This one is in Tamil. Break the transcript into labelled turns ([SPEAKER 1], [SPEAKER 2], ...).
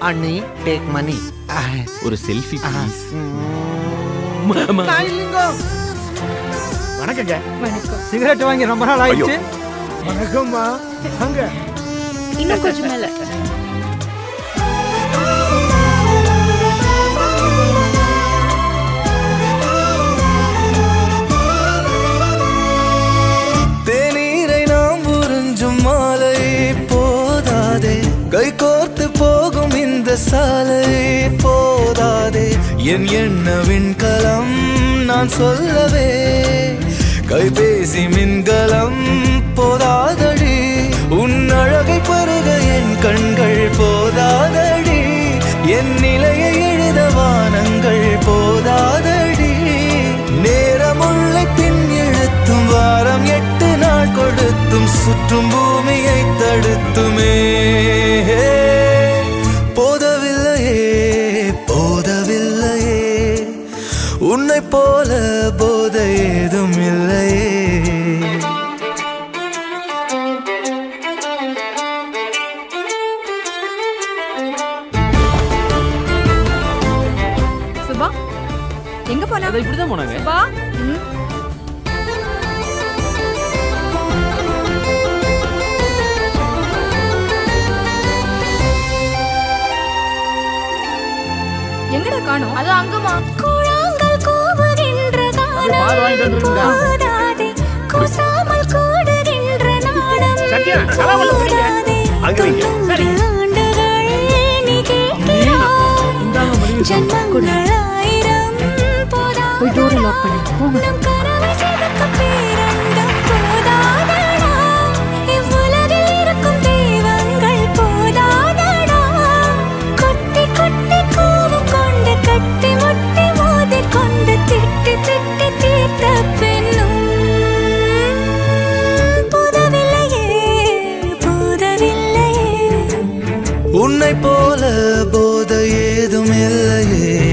[SPEAKER 1] அண்ணி டேக் மணி
[SPEAKER 2] ஒரு செல்ஃபி ப்ளீஸ்
[SPEAKER 3] வணக்கங்க
[SPEAKER 4] வணக்கம்
[SPEAKER 3] சிகரெட் வாங்கி ரொம்ப நாள் ஆயிடுச்சு வணக்கம்மா அங்க
[SPEAKER 4] இன்னும் கொஞ்சம் மேல
[SPEAKER 5] தேநீரை நாம் உறிஞ்சும் மாலை போதாதே கை கோர்த்து போகும் இந்த சாலை போதாதே என் எண்ண விண்கலம் நான் சொல்லவே கைபேசி மின்கலம் போதாதடி உன் அழகை பருக என் கண்கள் போதாதடி என் நிலையை எழுத வானங்கள் போதாதடி நேரமுள்ள பின் எழுத்தும் வாரம் எட்டு நாள் கொடுத்தும் சுற்றும் பூமியை தடுத்துமே போதவில்லையே போதவில்லையே உன்னை போல போதை ஏதும் இல்லையே
[SPEAKER 4] சுபா எங்க போனா
[SPEAKER 2] அதை இப்படிதான் போனாங்க
[SPEAKER 4] சுபா ம். எங்கடா காணோம் அது அங்கமா
[SPEAKER 6] கூழாங்கல் கூவுகின்ற
[SPEAKER 3] பால் வாங்கிட்டு வந்துருக்கீங்களா?
[SPEAKER 6] போதாதே கூசாமல் கூடுகின்ற நாடம்
[SPEAKER 3] சத்யா, கலாவல்ல பிடிங்க.
[SPEAKER 6] போதாதே
[SPEAKER 3] அங்க வைங்க. சரி.
[SPEAKER 6] ஆண்டுகள் நீ கேட்கிறாய் ஜன்மங்கள் ஆயிரம் போதாதே
[SPEAKER 4] போய் டோரை லாக் பண்ணு போங்க
[SPEAKER 6] நம் கனவை செதுக்க பேரண்டம் போதாதடா இவ்வுலகில் இருக்கும் தெய்வங்கள் போதாதடா கொட்டி கொட்டி கோபம் கொண்டு கட்டி முட்டி மோதி கொண்டு திட்டி திட்டி தீர்த்த பெண்ணும் போதவில்லையே போதவில்லையே
[SPEAKER 5] உன்னை போல போதை ஏதும் இல்லையே